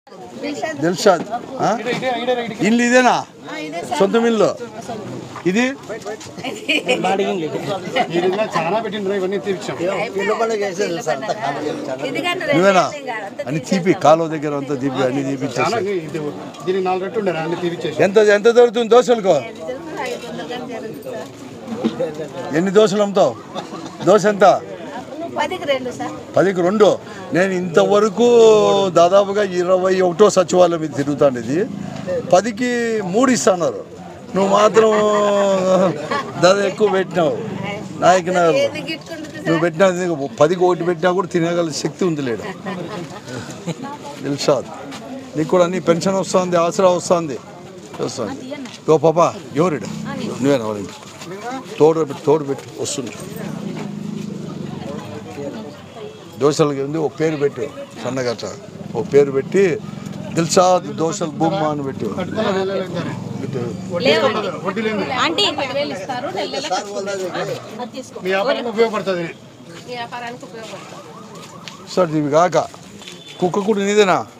దిల్షాద్ ఆ? ఇల్లు ఇదేనా సొంతం ఇల్లు ఇది చాలా పెట్టిండ్రు ఇవన్నీ తీర్చాం నువ్వేనా అని తీపి కాలువ దగ్గర అంతా తీపి అన్ని చాలా తీపిచ్చేసి ఇది దీనికి నాలుగు రెట్టు ఉండే అన్ని తీపిచ్చేసి ఎంత ఎంత దొరుకుతుంది దోశలకు ఎన్ని దోశలు అమ్ముతావు దోశ ఎంత పదికి రెండు సార్ పదికి రెండు నేను ఇంతవరకు దాదాపుగా ఇరవై ఒకటో సచివాలయం మీద తిరుగుతాను ఇది పదికి మూడు ఇస్తున్నారు నువ్వు మాత్రం దాదాపు ఎక్కువ పెట్టినావు నాయకనగర్ ఎందుకు ఇట్టుకుంటుంది నువ్వు పెట్టినది పదికి ఒకటి పెట్టినా కూడా తినగల శక్తి ఉంది లేడు దిల్షాద్ నీకు కూడా నీ పెన్షన్ వస్తుంది ఆసరా వస్తుంది వస్తుంది ఓ పాప ఎవరిడు నువ్వేనా వాళ్ళ తోడు పెట్టి తోడు పెట్టి వస్తుంది దోశలకి ఉంది ఓ పేరు పెట్టు సన్నగట్ట ఓ పేరు పెట్టి దిల్షాద్ దోశలు బొమ్మ అని పెట్టు పెట్టు. వడ్డీ లేదు ఆంటీ పదివేలు ఇస్తారు నెల నెల అది తీసుకో మీ వ్యాపారానికి ఉపయోగపడుతుంది ఈ వ్యాపారానికి ఉపయోగపడుతుంది సార్ ఇవి కాక కుక్క కూడా నీదేనా